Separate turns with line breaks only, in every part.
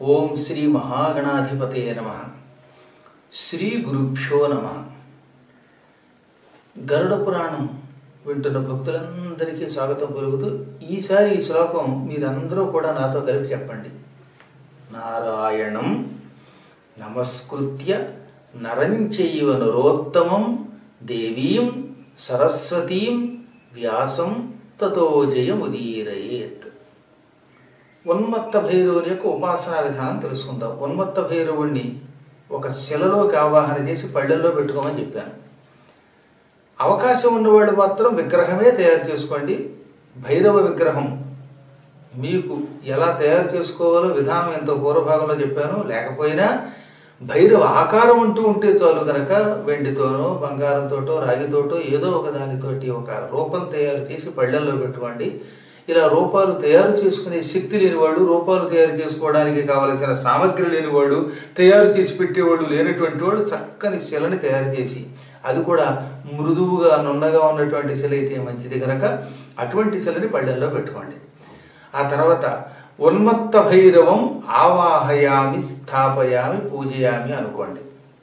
ఓం శ్రీ మహాగణాధిపతే నమ శ్రీ గురుభ్యో నమ గరుడ పురాణం వింటున్న భక్తులందరికీ స్వాగతం పలుకుతూ ఈసారి ఈ శ్లోకం మీరందరూ కూడా నాతో కలిపి చెప్పండి నారాయణం నమస్కృత్య నరంచైవ నరోత్తమం దేవీం సరస్వతీం వ్యాసం తతో జయముదీరయేత్ ఉన్మత్త భైరవుని యొక్క ఉపాసనా విధానం తెలుసుకుందాం ఉన్మత్త భైరవుణ్ణి ఒక శిలలోకి ఆవాహన చేసి పళ్ళెల్లో పెట్టుకోమని చెప్పాను అవకాశం ఉన్నవాళ్ళు మాత్రం విగ్రహమే తయారు చేసుకోండి భైరవ విగ్రహం మీకు ఎలా తయారు చేసుకోవాలో విధానం ఎంతో పూర్వభాగంలో చెప్పాను లేకపోయినా భైరవ ఆకారం అంటూ ఉంటే చాలు గనక వెండితోనో బంగారంతోటో రాగితోటో ఏదో ఒక దానితోటి ఒక రూపం తయారు చేసి పళ్ళెల్లో పెట్టుకోండి ఇలా రూపాలు తయారు చేసుకునే శక్తి లేనివాడు రూపాలు తయారు చేసుకోవడానికి కావలసిన సామగ్రి లేనివాడు తయారు చేసి పెట్టేవాడు లేనటువంటి వాడు చక్కని శిలని తయారు చేసి అది కూడా మృదువుగా నున్నగా ఉన్నటువంటి శిల అయితే మంచిది కనుక అటువంటి శిలని పళ్ళెల్లో పెట్టుకోండి ఆ తర్వాత ఉన్మత్త భైరవం ఆవాహయామి స్థాపయామి పూజయామి అనుకోండి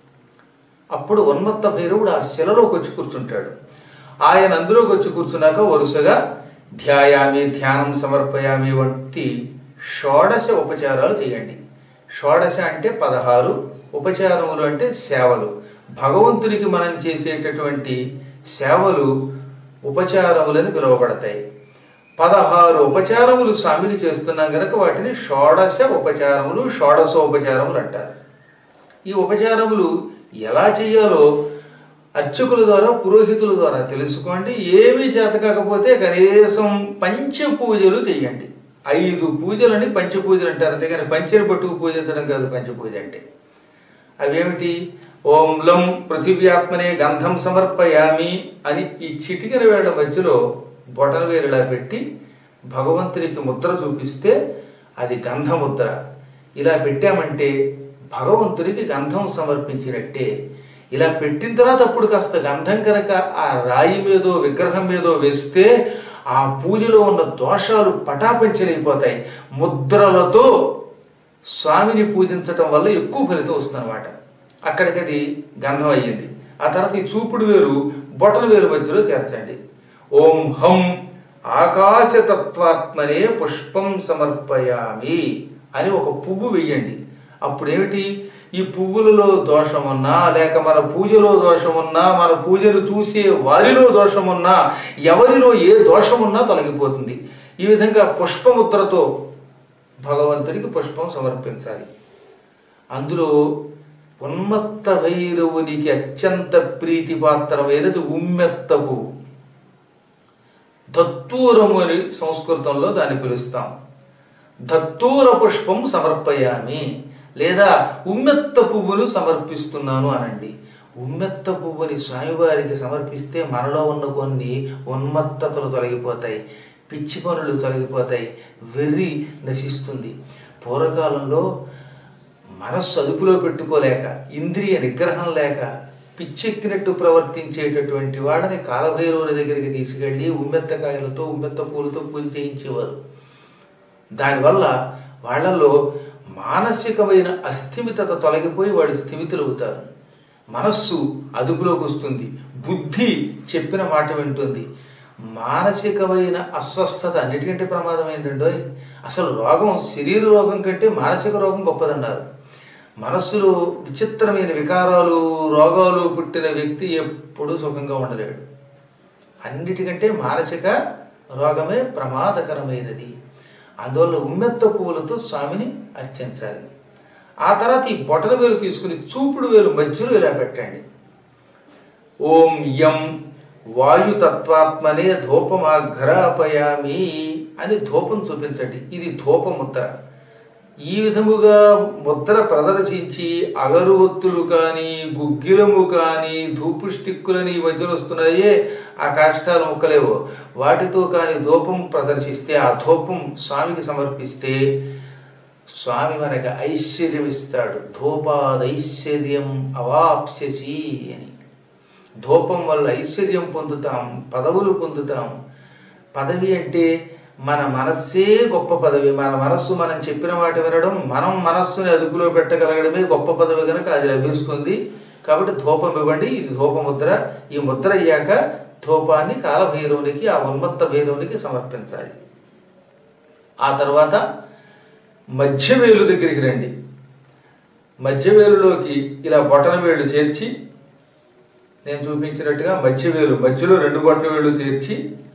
అప్పుడు ఉన్మత్త భైరవుడు ఆ శిలలోకి వచ్చి కూర్చుంటాడు ఆయన అందులోకి వచ్చి కూర్చున్నాక వరుసగా ధ్యాయామి ధ్యానం సమర్పయామి వంటి షోడశ ఉపచారాలు చేయండి షోడశ అంటే పదహారు ఉపచారములు అంటే సేవలు భగవంతునికి మనం చేసేటటువంటి సేవలు ఉపచారములని పిలువబడతాయి పదహారు ఉపచారములు స్వామికి చేస్తున్నాం కనుక వాటిని షోడశ ఉపచారములు షోడశోపచారములు అంటారు ఈ ఉపచారములు ఎలా చేయాలో అర్చకుల ద్వారా పురోహితుల ద్వారా తెలుసుకోండి ఏమీ చేత కాకపోతే కనీసం పంచ పూజలు చేయండి ఐదు పూజలని పంచ పూజలు అంటారు అంతేగాని పంచని పట్టుకు పూజించడం కాదు పంచ పూజ అంటే అవేమిటి ఓం లం పృథివ్యాత్మనే గంధం సమర్పయామి అని ఈ చిటికెన వేళ మధ్యలో బొటన వేలులా పెట్టి భగవంతునికి ముద్ర చూపిస్తే అది గంధముద్ర ఇలా పెట్టామంటే భగవంతునికి గంధం సమర్పించినట్టే ఇలా పెట్టిన తర్వాత అప్పుడు కాస్త గంధం కనుక ఆ రాయి మీదో విగ్రహం మీదో వేస్తే ఆ పూజలో ఉన్న దోషాలు పటాపంచలైపోతాయి ముద్రలతో స్వామిని పూజించటం వల్ల ఎక్కువ ఫలితం వస్తుందన్నమాట అక్కడికి అది గంధం అయ్యింది ఆ తర్వాత ఈ చూపుడు వేలు బొటల వేలు మధ్యలో చేర్చండి ఓం హం ఆకాశతత్వాత్మనే పుష్పం సమర్పయామి అని ఒక పువ్వు వెయ్యండి అప్పుడు ఏమిటి ఈ పువ్వులలో దోషమున్నా లేక మన పూజలో దోషమున్నా మన పూజను చూసే వారిలో దోషమున్నా ఎవరిలో ఏ దోషమున్నా తొలగిపోతుంది ఈ విధంగా పుష్పముద్రతో భగవంతుడికి పుష్పం సమర్పించాలి అందులో ఉన్మత్త భైరవునికి అత్యంత ప్రీతిపాత్రమైనది ఉమ్మెత్త పువ్వు దత్తూరము అని సంస్కృతంలో దాన్ని పిలుస్తాం దత్తూర పుష్పం సమర్పయామి లేదా ఉమ్మెత్త పువ్వును సమర్పిస్తున్నాను అనండి ఉమ్మెత్త పువ్వుని స్వామివారికి సమర్పిస్తే మనలో ఉన్న కొన్ని ఉన్మత్తతలు తొలగిపోతాయి పిచ్చి పనులు తొలగిపోతాయి వెర్రి నశిస్తుంది పూర్వకాలంలో మనస్సు అదుపులో పెట్టుకోలేక ఇంద్రియ నిగ్రహం లేక పిచ్చెక్కినట్టు ప్రవర్తించేటటువంటి వాడని కాలభైరవుని దగ్గరికి తీసుకెళ్ళి ఉమ్మెత్తకాయలతో ఉమ్మెత్త పూలతో పూజ చేయించేవారు దానివల్ల వాళ్ళల్లో మానసికమైన అస్థిమితత తొలగిపోయి వాడు స్థిమితులవుతారు మనస్సు అదుపులోకి వస్తుంది బుద్ధి చెప్పిన మాట వింటుంది మానసికమైన అస్వస్థత అన్నిటికంటే ప్రమాదమైందండో అసలు రోగం శరీర రోగం కంటే మానసిక రోగం గొప్పదన్నారు మనస్సులో విచిత్రమైన వికారాలు రోగాలు పుట్టిన వ్యక్తి ఎప్పుడూ సుఖంగా ఉండలేడు అన్నిటికంటే మానసిక రోగమే ప్రమాదకరమైనది అందువల్ల ఉమ్మెత్త పువ్వులతో స్వామిని అర్చించాలి ఆ తర్వాత ఈ బొటన వేలు తీసుకుని చూపుడు వేలు మధ్యలో ఇలా పెట్టండి ఓం యం వాయుతత్వాత్మనే ధూపమాఘ్రాపయామి అని ధూపం చూపించండి ఇది ధూపముద్ర ఈ విధముగా ముద్ర ప్రదర్శించి అగరువత్తులు కానీ గుగ్గిలము కానీ ధూపు స్టిక్కులని ఈ మధ్యలో వస్తున్నాయే ఆ కాష్టాలు ముక్కలేవో వాటితో కానీ ధూపం ప్రదర్శిస్తే ఆ ధూపం స్వామికి సమర్పిస్తే స్వామి మనకి ఐశ్వర్యం ఇస్తాడు ధూపాదైశ్వర్యం అవాప్స్యసి అని ధూపం వల్ల ఐశ్వర్యం పొందుతాం పదవులు పొందుతాం పదవి అంటే మన మనస్సే గొప్ప పదవి మన మనస్సు మనం చెప్పిన మాట వినడం మనం మనస్సుని అదుపులో పెట్టగలగడమే గొప్ప పదవి కనుక అది లభిస్తుంది కాబట్టి ధూపం ఇవ్వండి ఇది ధూపముద్ర ఈ ముద్ర అయ్యాక ధూపాన్ని కాలభైరవునికి ఆ ఉన్మత్త భైరవునికి సమర్పించాలి ఆ తర్వాత మధ్యవేలు దగ్గరికి రండి మధ్యవేలులోకి ఇలా బొటన వేలు చేర్చి నేను చూపించినట్టుగా మధ్యవేలు మధ్యలో రెండు బొటన వేలు చేర్చి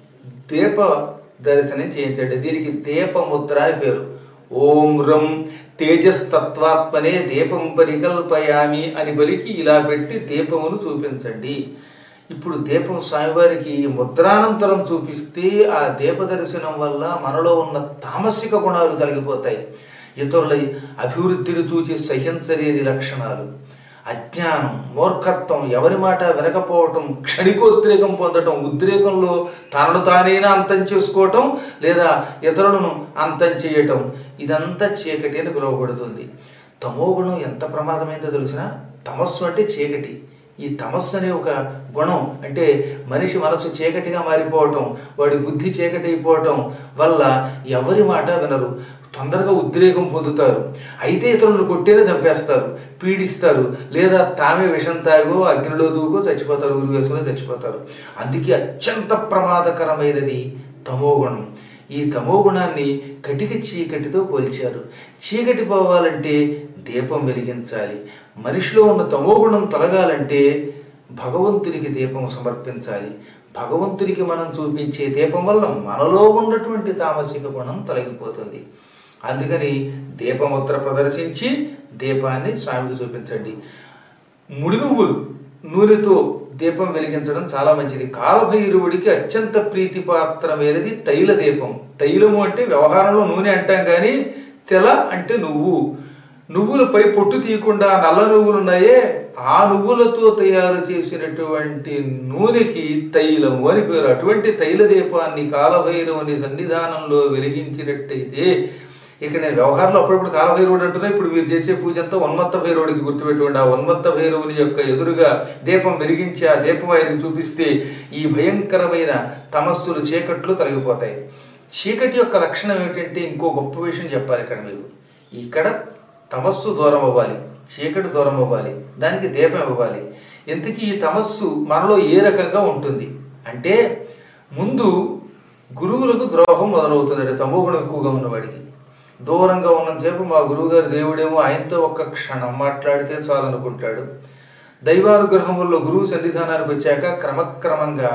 దీప దర్శనం చేయించండి దీనికి దీపముద్ర అని పేరు ఓం రం తేజస్తత్వాత్మనే దీపం పరికల్పయామి అని పలికి ఇలా పెట్టి దీపమును చూపించండి ఇప్పుడు దీపం స్వామివారికి ముద్రానంతరం చూపిస్తే ఆ దీప దర్శనం వల్ల మనలో ఉన్న తామసిక గుణాలు తొలగిపోతాయి ఇతరుల అభివృద్ధిని చూచి సహించలేని లక్షణాలు అజ్ఞానం మూర్ఖత్వం ఎవరి మాట వినకపోవటం క్షణికోద్రేకం పొందటం ఉద్రేకంలో తనను తానైనా అంతం చేసుకోవటం లేదా ఇతరులను అంతం చేయటం ఇదంతా చీకటి అని పిలువబడుతుంది తమో గుణం ఎంత ప్రమాదమైందో తెలిసిన తమస్సు అంటే చీకటి ఈ తమస్సు అనే ఒక గుణం అంటే మనిషి మనసు చీకటిగా మారిపోవటం వాడి బుద్ధి చీకటి అయిపోవటం వల్ల ఎవరి మాట వినరు తొందరగా ఉద్రేకం పొందుతారు అయితే ఇతరులను కొట్టేనే చంపేస్తారు పీడిస్తారు లేదా తామే విషం తాగో అగ్నిలో దూకో చచ్చిపోతారు ఊరు వేసుకుని చచ్చిపోతారు అందుకే అత్యంత ప్రమాదకరమైనది తమోగుణం ఈ తమోగుణాన్ని కటిక చీకటితో పోల్చారు చీకటి పోవాలంటే దీపం వెలిగించాలి మనిషిలో ఉన్న తమోగుణం తొలగాలంటే భగవంతునికి దీపం సమర్పించాలి భగవంతునికి మనం చూపించే దీపం వల్ల మనలో ఉన్నటువంటి తామసిక గుణం తొలగిపోతుంది అందుకని దీపముద్ర ప్రదర్శించి దీపాన్ని స్వామికి చూపించండి ముడి నువ్వులు నూనెతో దీపం వెలిగించడం చాలా మంచిది కాలభైరవుడికి అత్యంత ప్రీతిపాత్రమైనది తైల దీపం తైలము అంటే వ్యవహారంలో నూనె అంటాం కానీ తెల అంటే నువ్వు నువ్వులపై పొట్టు తీయకుండా నల్ల నువ్వులు ఉన్నాయే ఆ నువ్వులతో తయారు చేసినటువంటి నూనెకి తైలము అని పేరు అటువంటి తైల దీపాన్ని కాలభైరవుని సన్నిధానంలో వెలిగించినట్టయితే ఇక నేను వ్యవహారంలో అప్పుడప్పుడు కాలభైరవుడు అంటున్నా ఇప్పుడు మీరు చేసే పూజ అంతా ఉన్మత్త భైరవుడికి గుర్తుపెట్టుకోండి ఆ ఉన్మత్త భైరవుని యొక్క ఎదురుగా దీపం వెలిగించి ఆ దీపం ఆయనకి చూపిస్తే ఈ భయంకరమైన తమస్సులు చీకట్లు తొలగిపోతాయి చీకటి యొక్క లక్షణం ఏమిటంటే ఇంకో గొప్ప విషయం చెప్పాలి ఇక్కడ మీకు ఇక్కడ తమస్సు దూరం అవ్వాలి చీకటి దూరం అవ్వాలి దానికి దీపం ఇవ్వాలి ఇంతకీ ఈ తమస్సు మనలో ఏ రకంగా ఉంటుంది అంటే ముందు గురువులకు ద్రోహం మొదలవుతుంది తమోగుణం ఎక్కువగా ఉన్నవాడికి దూరంగా ఉన్నంతసేపు మా గురువుగారు దేవుడేమో ఆయనతో ఒక్క క్షణం మాట్లాడితే చాలనుకుంటాడు దైవానుగ్రహం వల్ల గురువు సన్నిధానానికి వచ్చాక క్రమక్రమంగా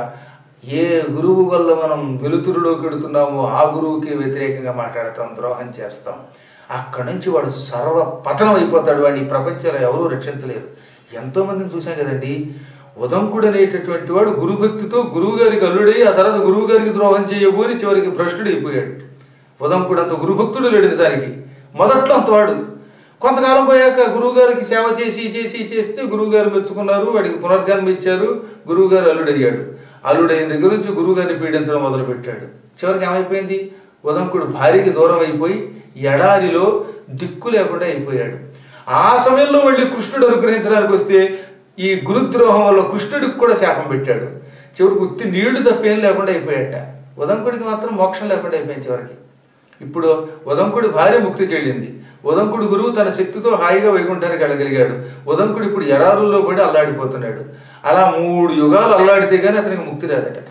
ఏ గురువు వల్ల మనం వెలుతురులోకి వెడుతున్నామో ఆ గురువుకి వ్యతిరేకంగా మాట్లాడతాం ద్రోహం చేస్తాం అక్కడి నుంచి వాడు సర్వ పతనం అయిపోతాడు వాడిని ఈ ప్రపంచంలో ఎవరూ రక్షించలేరు ఎంతోమందిని చూసాం కదండి ఉదంకుడు అనేటటువంటి వాడు గురుభక్తితో గురువు గారికి అల్లుడై ఆ తర్వాత గురువు గారికి ద్రోహం చేయబోని చివరికి భ్రష్టుడైపోయాడు ఉదంకుడు అంత గురుభక్తుడు లేడు నిజానికి మొదట్లో అంతవాడు కొంతకాలం పోయాక గురువుగారికి సేవ చేసి చేసి చేస్తే గురువుగారు మెచ్చుకున్నారు వాడికి పునర్జన్మ ఇచ్చారు గురువుగారు అల్లుడయ్యాడు అల్లుడైన దగ్గర నుంచి గురువుగారిని పీడించడం మొదలుపెట్టాడు చివరికి ఏమైపోయింది ఉదంకుడు భార్యకి దూరం అయిపోయి ఎడారిలో దిక్కు లేకుండా అయిపోయాడు ఆ సమయంలో మళ్ళీ కృష్ణుడు అనుగ్రహించడానికి వస్తే ఈ గురుద్రోహం వల్ల కృష్ణుడికి కూడా శాపం పెట్టాడు చివరికి ఉత్తి నీళ్లు తప్పేం లేకుండా అయిపోయాట ఉదంకుడికి మాత్రం మోక్షం లేకుండా అయిపోయింది చివరికి ఇప్పుడు ఉదంకుడి భార్య ముక్తికి వెళ్ళింది ఉదంకుడి గురువు తన శక్తితో హాయిగా వైకుంఠానికి వెళ్ళగలిగాడు ఉదంకుడు ఇప్పుడు ఎడారుల్లో పడి అల్లాడిపోతున్నాడు అలా మూడు యుగాలు అల్లాడితే కానీ అతనికి ముక్తి రాదట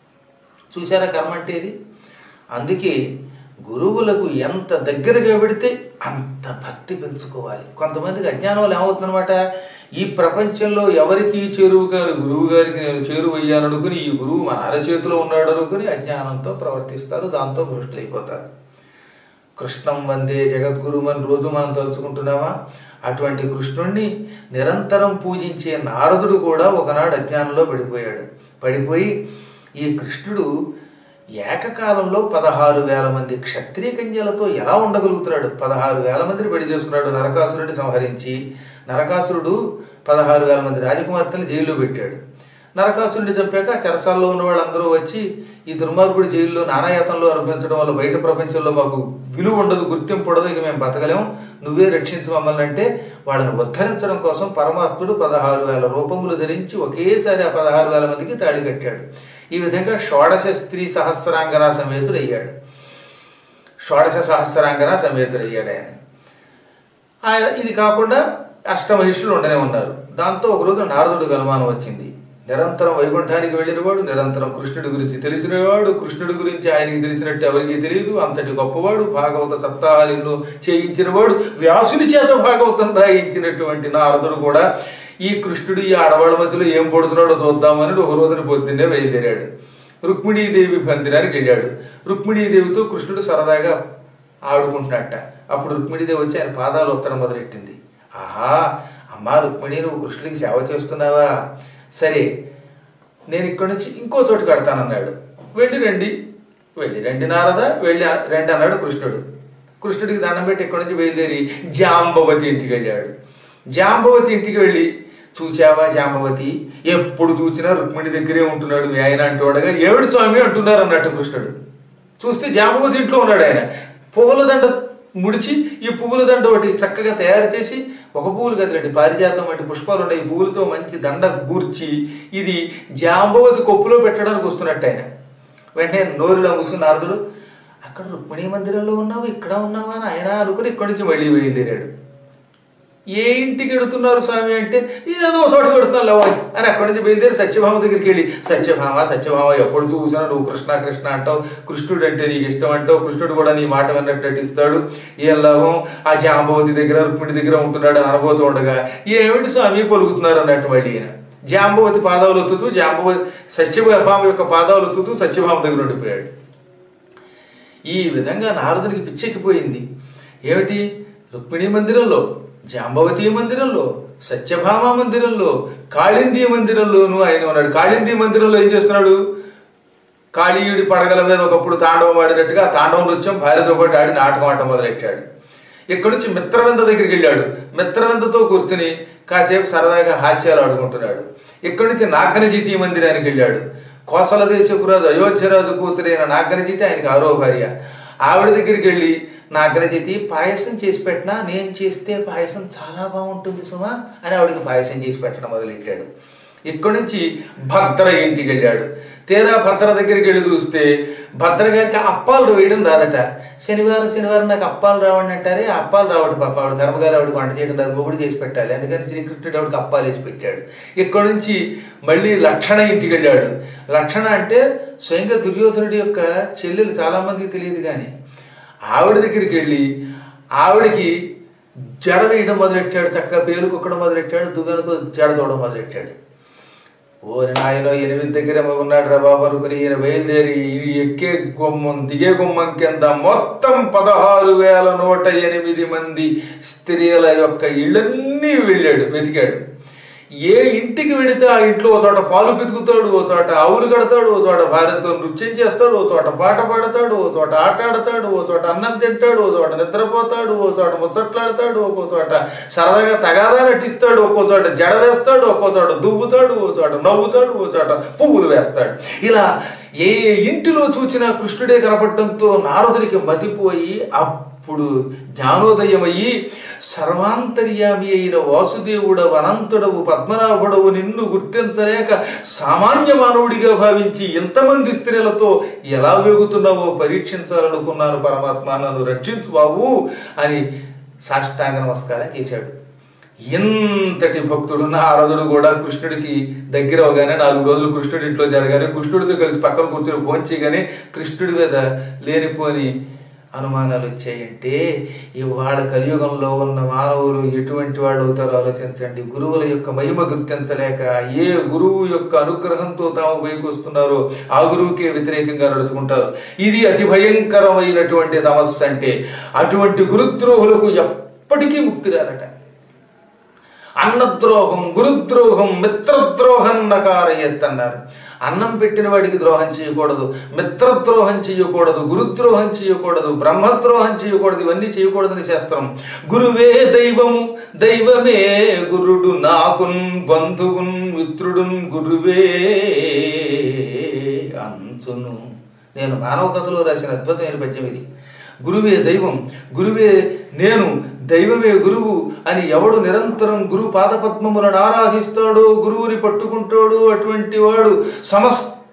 చూసారా కర్మ అంటే ఇది అందుకే గురువులకు ఎంత దగ్గరగా పెడితే అంత భక్తి పెంచుకోవాలి కొంతమందికి అజ్ఞానం వల్ల ఏమవుతుందన్నమాట ఈ ప్రపంచంలో ఎవరికి చేరువు కాని గురువు గారికి నేను చేరువయ్యాను అనుకుని ఈ గురువు మన అరచేతిలో ఉన్నాడు అనుకుని అజ్ఞానంతో ప్రవర్తిస్తారు దాంతో భ్రష్టులైపోతారు కృష్ణం వందే జగద్గురుమని రోజు మనం తలుచుకుంటున్నామా అటువంటి కృష్ణుణ్ణి నిరంతరం పూజించే నారదుడు కూడా ఒకనాడు అజ్ఞానంలో పడిపోయాడు పడిపోయి ఈ కృష్ణుడు ఏకకాలంలో పదహారు వేల మంది క్షత్రియ కన్యలతో ఎలా ఉండగలుగుతున్నాడు పదహారు వేల మందిని పెళ్లి చేసుకున్నాడు నరకాసురుడిని సంహరించి నరకాసురుడు పదహారు వేల మంది రాజకుమార్తెలు జైల్లో పెట్టాడు నరకాసురుడిని చంపాక చెరసాల్లో ఉన్న వాళ్ళందరూ వచ్చి ఈ దుర్మార్గుడి జైల్లో నానాయాతంలో అనుభవించడం వల్ల బయట ప్రపంచంలో మాకు విలువ ఉండదు గుర్తింపు ఉండదు ఇక మేము బతకలేం నువ్వే రక్షించు మమ్మల్ని అంటే వాళ్ళని ఉద్ధరించడం కోసం పరమాత్ముడు పదహారు వేల రూపములు ధరించి ఒకేసారి ఆ పదహారు వేల మందికి తాళి కట్టాడు ఈ విధంగా షోడశ స్త్రీ సహస్రాంగన సమేతుడు అయ్యాడు షోడశ సహస్రాంగన సమేతుడయ్యాడు ఆయన ఆ ఇది కాకుండా అష్టమహిషులు ఉండనే ఉన్నారు దాంతో ఒకరోజు నారదుడికి అనుమానం వచ్చింది నిరంతరం వైకుంఠానికి వెళ్ళినవాడు నిరంతరం కృష్ణుడి గురించి తెలిసినవాడు కృష్ణుడి గురించి ఆయనకి తెలిసినట్టు ఎవరికీ తెలియదు అంతటి గొప్పవాడు భాగవత సప్తాహాలు ఎన్నో చేయించినవాడు వ్యాసుని చేత భాగవతం రాయించినటువంటి నారదుడు కూడా ఈ కృష్ణుడు ఈ ఆడవాళ్ళ మధ్యలో ఏం పడుతున్నాడో చూద్దామని ఒక రోజున పొద్దున్నే బయలుదేరాడు రుక్మిణీదేవి మందిరానికి వెళ్ళాడు రుక్మిణీదేవితో కృష్ణుడు సరదాగా ఆడుకుంటున్నట్ట అప్పుడు రుక్మిణీదేవి వచ్చి ఆయన పాదాలు ఉత్తరం మొదలెట్టింది ఆహా అమ్మా రుక్మిణి నువ్వు కృష్ణుడికి సేవ చేస్తున్నావా సరే నేను ఇక్కడి నుంచి ఇంకో చోటు కడతానన్నాడు వెళ్ళి రండి వెళ్ళి రండి నారద వెళ్ళి రండి అన్నాడు కృష్ణుడు కృష్ణుడికి దండం పెట్టి ఇక్కడి నుంచి బయలుదేరి జాంబవతి ఇంటికి వెళ్ళాడు జాంబవతి ఇంటికి వెళ్ళి చూచావా జాంబవతి ఎప్పుడు చూసినా రుక్మిణి దగ్గరే ఉంటున్నాడు మీ ఆయన అంటూ ఉండగా ఏమిటి స్వామి అంటున్నారు అన్నట్టు కృష్ణుడు చూస్తే జాంబవతి ఇంట్లో ఉన్నాడు ఆయన పువ్వుల దండ ముడిచి ఈ పువ్వుల దండ ఒకటి చక్కగా తయారు చేసి ఒక పువ్వులు కదలండి పారిజాతం వంటి పుష్పాలు ఉన్నాయి ఈ పువ్వులతో మంచి దండ గూర్చి ఇది జాంబవతి కొప్పులో పెట్టడానికి వస్తున్నట్టు ఆయన వెంటనే నోరులో మూసుకుని నారదుడు అక్కడ రుక్మిణీ మందిరంలో ఉన్నావు ఇక్కడ ఉన్నావా అని ఆయన అనుకుని ఇక్కడి నుంచి మళ్ళీ బయలుదేరాడు ఏ ఇంటికి ఎడుతున్నారు స్వామి అంటే ఏదో ఒక చోట పెడుతున్నాను లేవో అని అక్కడి నుంచి బయలుదేరి సత్యభామ దగ్గరికి వెళ్ళి సత్యభామ సత్యభామ ఎప్పుడు చూసినా నువ్వు కృష్ణ కృష్ణ అంటావు కృష్ణుడు అంటే నీకు ఇష్టం అంటావు కృష్ణుడు కూడా నీ మాట విన్నట్టు నటిస్తాడు ఏం లాభం ఆ జాంబవతి దగ్గర రుక్మిణి దగ్గర ఉంటున్నాడు అని అనబోతూ ఉండగా ఏమిటి స్వామి పలుకుతున్నారు అన్నట్టు మళ్ళీ ఈయన జాంబవతి పాదాలు ఒత్తుతూ జాంబవతి సత్యభామ యొక్క పాదాలు ఒత్తుతూ సత్యభామ దగ్గర ఉండిపోయాడు ఈ విధంగా నారదునికి పిచ్చెక్కిపోయింది ఏమిటి రుక్మిణీ మందిరంలో జాంబవతి మందిరంలో సత్యభామ మందిరంలో కాళింది మందిరంలోనూ ఆయన ఉన్నాడు కాళింది మందిరంలో ఏం చేస్తున్నాడు కాళీయుడి పడగల మీద ఒకప్పుడు తాండవం ఆడినట్టుగా ఆ తాండవ నృత్యం భార్యతో పాటు ఆడి నాటకం ఆట మొదలెట్టాడు ఇక్కడి నుంచి మిత్రవింద దగ్గరికి వెళ్ళాడు మిత్రవిందతో కూర్చుని కాసేపు సరదాగా హాస్యాలు ఆడుకుంటున్నాడు ఇక్కడి నుంచి నాగనజీతి మందిరానికి వెళ్ళాడు కోసల దేశపురాజు అయోధ్యరాజు కూతురైన నాగనజీతి ఆయనకి ఆరో భార్య ఆవిడ దగ్గరికి వెళ్ళి నాగనజీతి పాయసం చేసి పెట్టినా నేను చేస్తే పాయసం చాలా బాగుంటుంది సుమా అని ఆవిడకి పాయసం చేసి పెట్టడం మొదలెట్టాడు ఇక్కడి నుంచి భద్ర ఇంటికి వెళ్ళాడు తీరా భద్ర దగ్గరికి వెళ్ళి చూస్తే భద్ర గారికి అప్పాలు వేయడం రాదట శనివారం శనివారం నాకు అప్పాలు రావండి అంటారే ఆ అప్పాలు రావడం పాప ఆవిడ కర్మగారు ఆవిడకి వంట చేయడం రాదు మొగుడు చేసి పెట్టాలి అందుకని శ్రీకృష్ణుడు ఆవిడకి అప్పాలు వేసి పెట్టాడు ఇక్కడి నుంచి మళ్ళీ లక్షణ ఇంటికి వెళ్ళాడు లక్షణ అంటే స్వయంగా దుర్యోధనుడి యొక్క చెల్లెలు చాలామందికి తెలియదు కానీ ఆవిడ దగ్గరికి వెళ్ళి ఆవిడకి జడ వేయడం మొదలెట్టాడు చక్కగా పేరు కుక్కడం మొదలెట్టాడు దువ్వెనతో జడ తోవడం మొదలెట్టాడు ఓరి నాయనో ఎనిమిది దగ్గర ఉన్నాడు రా బాబు అనుకుని ఈయన బయలుదేరి ఈ ఎక్కే గుమ్మం దిగే గుమ్మం కింద మొత్తం పదహారు వేల నూట ఎనిమిది మంది స్త్రీల యొక్క ఇళ్ళన్నీ వెళ్ళాడు వెతికాడు ఏ ఇంటికి వెళితే ఆ ఇంట్లో ఓ చోట పాలు పితుకుతాడు ఓ చోట ఆవులు కడతాడు ఓ చోట భార్యతో నృత్యం చేస్తాడు ఓ చోట పాట పాడతాడు ఓ చోట ఆట ఆడతాడు ఓ చోట అన్నం తింటాడు ఓ చోట నిద్రపోతాడు ఓ చోట ముచ్చట్లాడతాడు ఒక్కో చోట సరదాగా తగాదా నటిస్తాడు ఒక్కో చోట జడ వేస్తాడు ఒక్కో చోట దువ్వుతాడు ఓ చోట నవ్వుతాడు ఓ చోట పువ్వులు వేస్తాడు ఇలా ఏ ఇంటిలో చూచినా కృష్ణుడే కనపడటంతో నారదునికి మతిపోయి అప్పుడు జ్ఞానోదయమయ్యి సర్వాంతర్యామి అయిన వాసుదేవుడవు అనంతుడవు పద్మనాభుడవు నిన్ను గుర్తించలేక సామాన్య మానవుడిగా భావించి ఎంతమంది స్త్రీలతో ఎలా వేగుతున్నావో పరీక్షించాలనుకున్నాను పరమాత్మ నన్ను రక్షించు బాబు అని సాష్టాంగ నమస్కారం చేశాడు ఎంతటి భక్తుడు నారదుడు కూడా కృష్ణుడికి దగ్గర అవగానే నాలుగు రోజులు కృష్ణుడి ఇంట్లో జరగానే కృష్ణుడితో కలిసి పక్కన కూర్చొని భోంచేయగానే కృష్ణుడి మీద లేనిపోని అనుమానాలు వచ్చాయంటే ఇవాళ కలియుగంలో ఉన్న మానవులు ఎటువంటి వాళ్ళు అవుతారో ఆలోచించండి గురువుల యొక్క మహిమ గుర్తించలేక ఏ గురువు యొక్క అనుగ్రహంతో తాము పైకి వస్తున్నారో ఆ గురువుకే వ్యతిరేకంగా నడుచుకుంటారు ఇది అతి భయంకరమైనటువంటి తమస్సు అంటే అటువంటి గురుద్రోహులకు ఎప్పటికీ ముక్తి రాదట అన్నద్రోహం గురుద్రోహం మిత్రద్రోహం నకారయత్ అన్నారు అన్నం పెట్టిన వాడికి ద్రోహం చేయకూడదు మిత్రద్రోహం చేయకూడదు గురుద్రోహం చేయకూడదు బ్రహ్మద్రోహం చేయకూడదు ఇవన్నీ చేయకూడదని శాస్త్రం గురువే దైవము దైవమే గురుడు నాకున్ బంధువున్ మిత్రుడున్ గురువే అంచును నేను మానవ కథలో రాసిన అద్భుతమైన పద్యం ఇది గురువే దైవం గురువే నేను దైవమే గురువు అని ఎవడు నిరంతరం గురు పాదపద్మములను ఆరాధిస్తాడో గురువుని పట్టుకుంటాడో అటువంటి వాడు సమస్త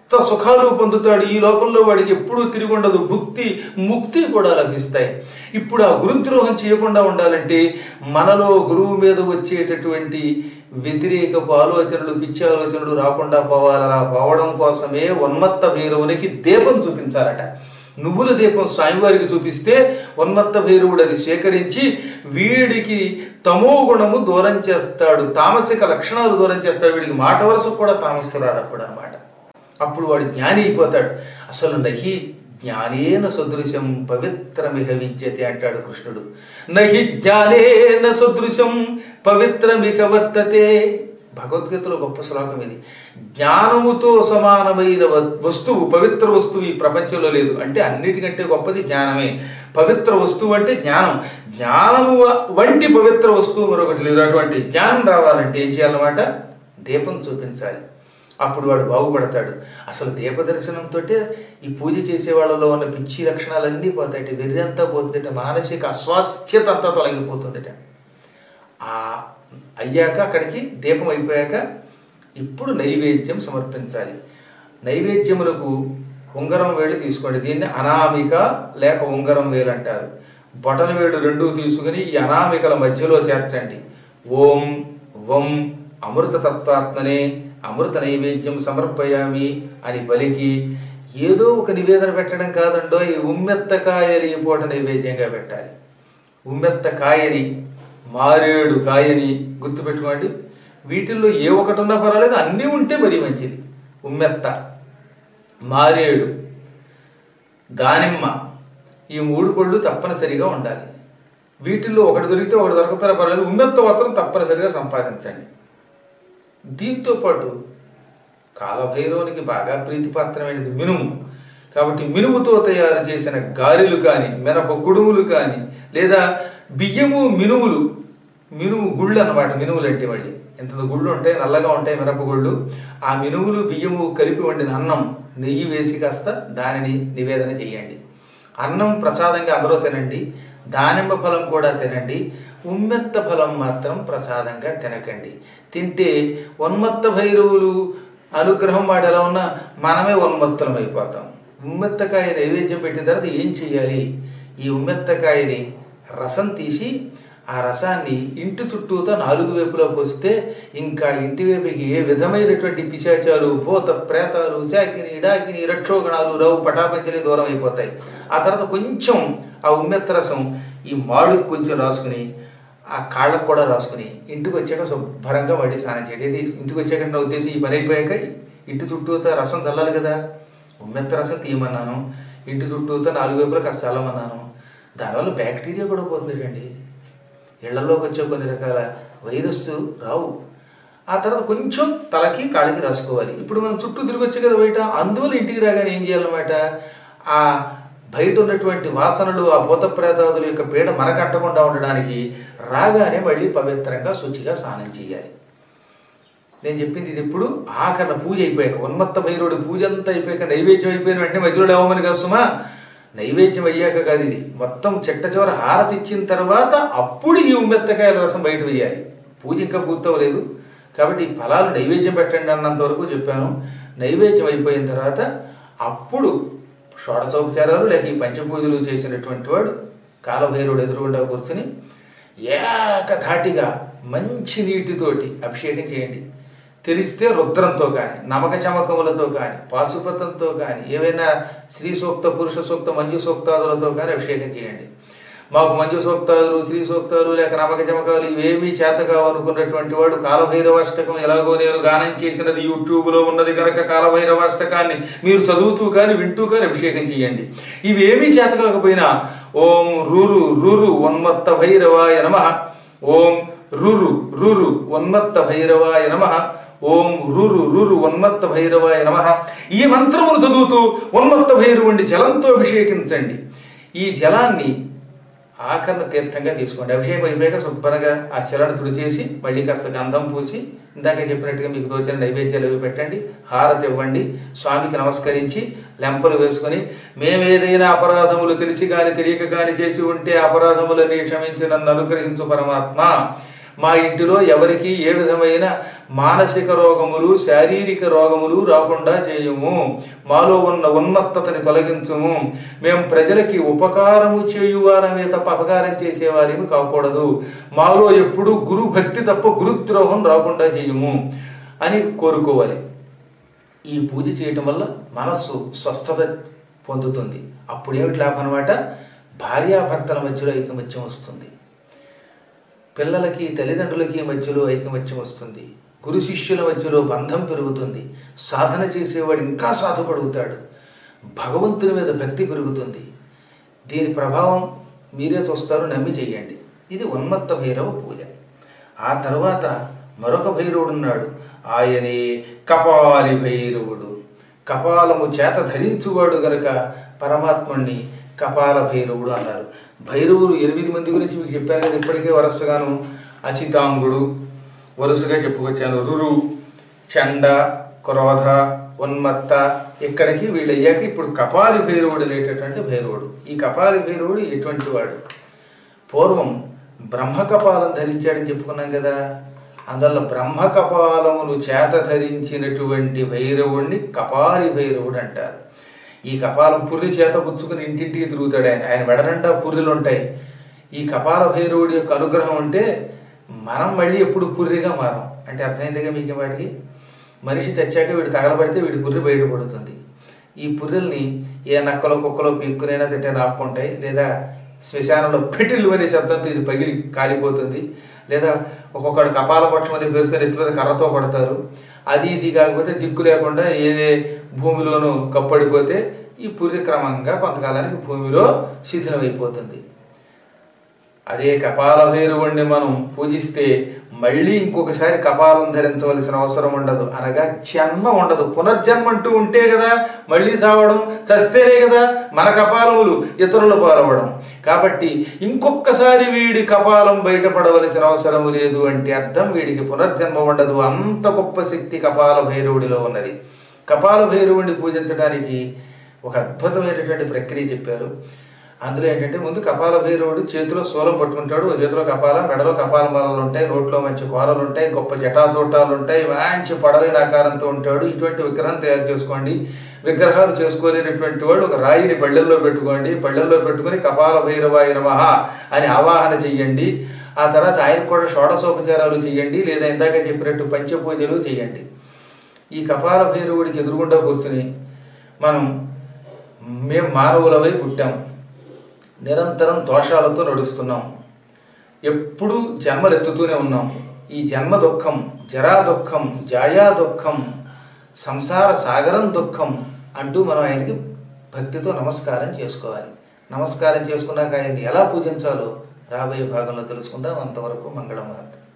సుఖాలు పొందుతాడు ఈ లోకంలో వాడికి ఎప్పుడూ తిరిగి ఉండదు భుక్తి ముక్తి కూడా లభిస్తాయి ఇప్పుడు ఆ గురుద్రోహం చేయకుండా ఉండాలంటే మనలో గురువు మీద వచ్చేటటువంటి వ్యతిరేకపు ఆలోచనలు పిచ్చి ఆలోచనలు రాకుండా పోవాలరా పోవడం కోసమే ఉన్మత్త భైరవునికి దీపం చూపించాలట నువ్వుల దీపం స్వామివారికి చూపిస్తే ఉన్మత్త భైరవుడు అది సేకరించి వీడికి తమో గుణము దూరం చేస్తాడు తామసిక లక్షణాలు దూరం చేస్తాడు వీడికి మాట వరుసకు కూడా తామస్సు రాదు అప్పుడు అనమాట అప్పుడు వాడు జ్ఞాని అయిపోతాడు అసలు నహి జ్ఞానేన సదృశం పవిత్రమిహ విద్యతే అంటాడు కృష్ణుడు నహి జ్ఞానేన సదృశం పవిత్రమిహ వర్తతే భగవద్గీతలో గొప్ప శ్లోకం ఇది జ్ఞానముతో సమానమైన వ- వస్తువు పవిత్ర వస్తువు ఈ ప్రపంచంలో లేదు అంటే అన్నిటికంటే గొప్పది జ్ఞానమే పవిత్ర వస్తువు అంటే జ్ఞానం జ్ఞానము వ- వంటి పవిత్ర వస్తువు మరొకటి లేదు అటువంటి జ్ఞానం రావాలంటే ఏం చేయాలన్నమాట దీపం చూపించాలి అప్పుడు వాడు బాగుపడతాడు అసలు దీప దర్శనంతో ఈ పూజ చేసే వాళ్ళలో ఉన్న పిచ్చి లక్షణాలన్నీ పోతాయి వెర్రంతా పోతుందట మానసిక అస్వాస్థ్యత అంతా తొలగిపోతుందట ఆ అయ్యాక అక్కడికి దీపం అయిపోయాక ఇప్పుడు నైవేద్యం సమర్పించాలి నైవేద్యములకు ఉంగరం వేలు తీసుకోండి దీన్ని అనామిక లేక ఉంగరం వేలు అంటారు బొటన వేలు రెండూ తీసుకుని ఈ అనామికల మధ్యలో చేర్చండి ఓం వం అమృత తత్వాత్మనే అమృత నైవేద్యం సమర్పయామి అని పలికి ఏదో ఒక నివేదన పెట్టడం కాదండో ఈ ఉమ్మెత్తకాయని పూట నైవేద్యంగా పెట్టాలి ఉమ్మెత్త కాయని మారేడు కాయని గుర్తుపెట్టుకోండి వీటిల్లో ఏ ఒకటి ఉన్నా పర్వాలేదు అన్నీ ఉంటే మరీ మంచిది ఉమ్మెత్త మారేడు దానిమ్మ ఈ మూడు పళ్ళు తప్పనిసరిగా ఉండాలి వీటిల్లో ఒకటి దొరికితే ఒకటి దొరకపోయినా పర్వాలేదు ఉమ్మెత్త మాత్రం తప్పనిసరిగా సంపాదించండి దీంతో పాటు కాలభైరవునికి బాగా ప్రీతిపాత్రమైనది మినుము కాబట్టి మినుముతో తయారు చేసిన గారెలు కానీ మినప కుడుములు కానీ లేదా బియ్యము మినుములు మినుము గుళ్ళు అన్నమాట మినుములు అంటే మళ్ళీ ఎంత గుళ్ళు ఉంటాయి నల్లగా ఉంటాయి మినప గుళ్ళు ఆ మినుములు బియ్యము కలిపి వండిన అన్నం నెయ్యి వేసి కాస్త దానిని నివేదన చేయండి అన్నం ప్రసాదంగా అందరూ తినండి దానిమ్మ ఫలం కూడా తినండి ఉమ్మెత్త ఫలం మాత్రం ప్రసాదంగా తినకండి తింటే ఉన్మత్త భైరవులు అనుగ్రహం వాడు ఎలా ఉన్నా మనమే ఉన్మత్తులం అయిపోతాం ఉమ్మెత్తకాయ నైవేద్యం పెట్టిన తర్వాత ఏం చేయాలి ఈ ఉమ్మెత్తకాయని రసం తీసి ఆ రసాన్ని ఇంటి చుట్టూతో నాలుగు వైపులా పోస్తే ఇంకా ఇంటి వైపుకి ఏ విధమైనటువంటి పిశాచాలు భూత ప్రేతాలు శాకిని డాకిని రక్షోగణాలు రావు పటాపంచలి దూరం అయిపోతాయి ఆ తర్వాత కొంచెం ఆ ఉమ్మెత్త రసం ఈ మాడుకు కొంచెం రాసుకుని ఆ కాళ్ళకు కూడా రాసుకుని ఇంటికి వచ్చాక శుభ్రంగా మళ్ళీ స్నానం చేయండి ఇది ఇంటికి వచ్చాక నా ఉద్దేశం ఈ పని అయిపోయాక ఇంటి చుట్టూతో రసం చల్లాలి కదా ఉమ్మెత్త రసం తీయమన్నాను ఇంటి చుట్టూతో నాలుగు వైపులా కాస్త చల్లమన్నాను దానివల్ల బ్యాక్టీరియా కూడా పోతుందండి ఇళ్లలోకి వచ్చే కొన్ని రకాల వైరస్ రావు ఆ తర్వాత కొంచెం తలకి కాళ్ళకి రాసుకోవాలి ఇప్పుడు మనం చుట్టూ తిరిగి వచ్చే కదా బయట అందువల్ల ఇంటికి రాగానే ఏం చేయాలన్నమాట ఆ బయట ఉన్నటువంటి వాసనలు ఆ భూత ప్రేతాదుల యొక్క పీడ మరకట్టకుండా ఉండడానికి రాగానే మళ్ళీ పవిత్రంగా శుచిగా స్నానం చేయాలి నేను చెప్పింది ఇది ఇప్పుడు ఆఖరణ పూజ అయిపోయాక ఉన్మత్త భైరవుడి పూజ అంతా అయిపోయాక నైవేద్యం అయిపోయిన వెంటనే మధ్యలో లేవమని కసుమా నైవేద్యం అయ్యాక కాదు ఇది మొత్తం చెట్ట చివర హారతి ఇచ్చిన తర్వాత అప్పుడు ఈ ఉమ్మెత్తకాయల రసం బయట వేయాలి పూజ ఇంకా పూర్తవలేదు కాబట్టి ఈ ఫలాలు నైవేద్యం పెట్టండి అన్నంత వరకు చెప్పాను నైవేద్యం అయిపోయిన తర్వాత అప్పుడు షోడశోపచారాలు లేక ఈ పంచపూజలు చేసినటువంటి వాడు కాలభైరవుడు ఎదురుగుండా కూర్చుని ఏకధాటిగా మంచి నీటితోటి అభిషేకం చేయండి తెలిస్తే రుద్రంతో కానీ నమక చమకములతో కానీ పాశుపతంతో కానీ ఏవైనా శ్రీ సూక్త పురుష సూక్త మంజు సూక్తాదులతో కానీ అభిషేకం చేయండి మాకు మంజు సూక్తాలు శ్రీ సూక్తాలు లేక నమక చమకాలు ఇవేమీ చేతగా అనుకున్నటువంటి వాడు కాలభైరవాష్టకం ఎలాగో నేను గానం చేసినది యూట్యూబ్లో ఉన్నది కనుక కాలభైరవాష్టకాన్ని మీరు చదువుతూ కానీ వింటూ కానీ అభిషేకం చేయండి ఇవేమీ చేత కాకపోయినా ఓం రూరు రూరు ఉన్మత్త భైరవాయ నమ ఓం రురు రురు ఉన్మత్త భైరవాయ నమ ఓం రురు రురు ఉన్మత్త భైరవాయ నమ ఈ మంత్రమును చదువుతూ ఉన్మత్త భైరవుణ్ణి జలంతో అభిషేకించండి ఈ జలాన్ని ఆఖరణ తీర్థంగా తీసుకోండి అభిషేకం అయిపోయాక శుభ్రంగా ఆ శిలను తుడిచేసి మళ్ళీ కాస్త గంధం పూసి ఇందాక చెప్పినట్టుగా మీకు తోచిన నైవేద్యాలు అవి పెట్టండి హారతి ఇవ్వండి స్వామికి నమస్కరించి లెంపలు వేసుకొని మేమేదైనా అపరాధములు తెలిసి కానీ తెలియక కానీ చేసి ఉంటే అపరాధములని క్షమించి నన్ను అనుగ్రహించు పరమాత్మ మా ఇంటిలో ఎవరికి ఏ విధమైన మానసిక రోగములు శారీరక రోగములు రాకుండా చేయము మాలో ఉన్న ఉన్మత్తతని తొలగించుము మేము ప్రజలకి ఉపకారము చేయువారమే తప్ప అపకారం చేసేవారేమి కాకూడదు మాలో ఎప్పుడు గురు భక్తి తప్ప గురుద్రోహం రాకుండా చేయము అని కోరుకోవాలి ఈ పూజ చేయటం వల్ల మనస్సు స్వస్థత పొందుతుంది అప్పుడు ఏమిటి లాభం అనమాట భార్యాభర్తల మధ్యలో ఐకమత్యం వస్తుంది పిల్లలకి తల్లిదండ్రులకి మధ్యలో ఐకమత్యం వస్తుంది గురు శిష్యుల మధ్యలో బంధం పెరుగుతుంది సాధన చేసేవాడు ఇంకా సాధపడుగుతాడు భగవంతుని మీద భక్తి పెరుగుతుంది దీని ప్రభావం మీరే చూస్తారు నమ్మి చెయ్యండి ఇది ఉన్మత్త భైరవ పూజ ఆ తర్వాత మరొక భైరవుడు ఉన్నాడు ఆయనే కపాలి భైరవుడు కపాలము చేత ధరించువాడు గనక పరమాత్ముణ్ణి కపాల భైరవుడు అన్నారు భైరవులు ఎనిమిది మంది గురించి మీకు చెప్పాను కదా ఇప్పటికే వరుసగాను అసితాంగుడు వరుసగా చెప్పుకొచ్చాను రురు చండ క్రోధ ఉన్మత్త ఇక్కడికి వీళ్ళు అయ్యాక ఇప్పుడు కపాలి భైరవుడు అనేటటువంటి భైరవుడు ఈ కపాలి భైరవుడు ఎటువంటి వాడు పూర్వం బ్రహ్మకపాలం ధరించాడని చెప్పుకున్నాం కదా అందువల్ల బ్రహ్మకపాలమును చేత ధరించినటువంటి భైరవుణ్ణి కపాలి భైరవుడు అంటారు ఈ కపాలం పుర్రి చేత పుచ్చుకుని ఇంటింటికి తిరుగుతాడు ఆయన ఆయన మెడనండా పుర్రెలు ఉంటాయి ఈ కపాల భైరవుడి యొక్క అనుగ్రహం ఉంటే మనం మళ్ళీ ఎప్పుడు పుర్రిగా మారం అంటే అర్థమైందిగా మీకు వాటికి మనిషి చచ్చాక వీడు తగలబడితే వీడి పుర్రి బయటపడుతుంది ఈ పుర్రెల్ని ఏ నక్కలో కుక్కలో పీక్కునైనా తింటే నాక్కుంటాయి లేదా శ్మశానంలో పెటిల్లు అనే శబ్దంతో ఇది పగిలి కాలిపోతుంది లేదా ఒక్కొక్కడు కపాల పక్షం అనే పేరుతో నెత్తి మీద కర్రతో కొడతారు అది ఇది కాకపోతే దిక్కు లేకుండా ఏ భూమిలోనూ కప్పడిపోతే ఈ పుర్రి క్రమంగా కొంతకాలానికి భూమిలో శిథిలమైపోతుంది అదే కపాల భైరవుణ్ణి మనం పూజిస్తే మళ్ళీ ఇంకొకసారి కపాలం ధరించవలసిన అవసరం ఉండదు అనగా జన్మ ఉండదు పునర్జన్మ అంటూ ఉంటే కదా మళ్ళీ చావడం చస్తేనే కదా మన కపాలములు ఇతరులు పాలవడం కాబట్టి ఇంకొకసారి వీడి కపాలం బయటపడవలసిన అవసరం లేదు అంటే అర్థం వీడికి పునర్జన్మ ఉండదు అంత గొప్ప శక్తి కపాల భైరవుడిలో ఉన్నది కపాల భైరవుడిని పూజించడానికి ఒక అద్భుతమైనటువంటి ప్రక్రియ చెప్పారు అందులో ఏంటంటే ముందు కపాల భైరవుడు చేతిలో శూలం పట్టుకుంటాడు ఓ చేతిలో కపాల మెడలో కపాల మాలలు ఉంటాయి నోట్లో మంచి కూరలు ఉంటాయి గొప్ప జటాచూటాలు ఉంటాయి మంచి పడవైన ఆకారంతో ఉంటాడు ఇటువంటి విగ్రహం తయారు చేసుకోండి విగ్రహాలు చేసుకోలేనటువంటి వాడు ఒక రాయిని పళ్ళెల్లో పెట్టుకోండి పళ్ళెల్లో పెట్టుకొని కపాల భైరవాయ నమః అని ఆవాహన చెయ్యండి ఆ తర్వాత ఆయనకు కూడా షోడశోపచారాలు చేయండి లేదా ఇందాక చెప్పినట్టు పంచపూజలు చేయండి ఈ కపాల భైరవుడికి ఎదురుగుండా కూర్చుని మనం మేము మానవులమై పుట్టాం నిరంతరం దోషాలతో నడుస్తున్నాం ఎప్పుడూ జన్మలు ఎత్తుతూనే ఉన్నాం ఈ జన్మ దుఃఖం జరా దుఃఖం జాయా దుఃఖం సంసార సాగరం దుఃఖం అంటూ మనం ఆయనకి భక్తితో నమస్కారం చేసుకోవాలి నమస్కారం చేసుకున్నాక ఆయన్ని ఎలా పూజించాలో రాబోయే భాగంలో తెలుసుకుందాం అంతవరకు మంగళమార్గం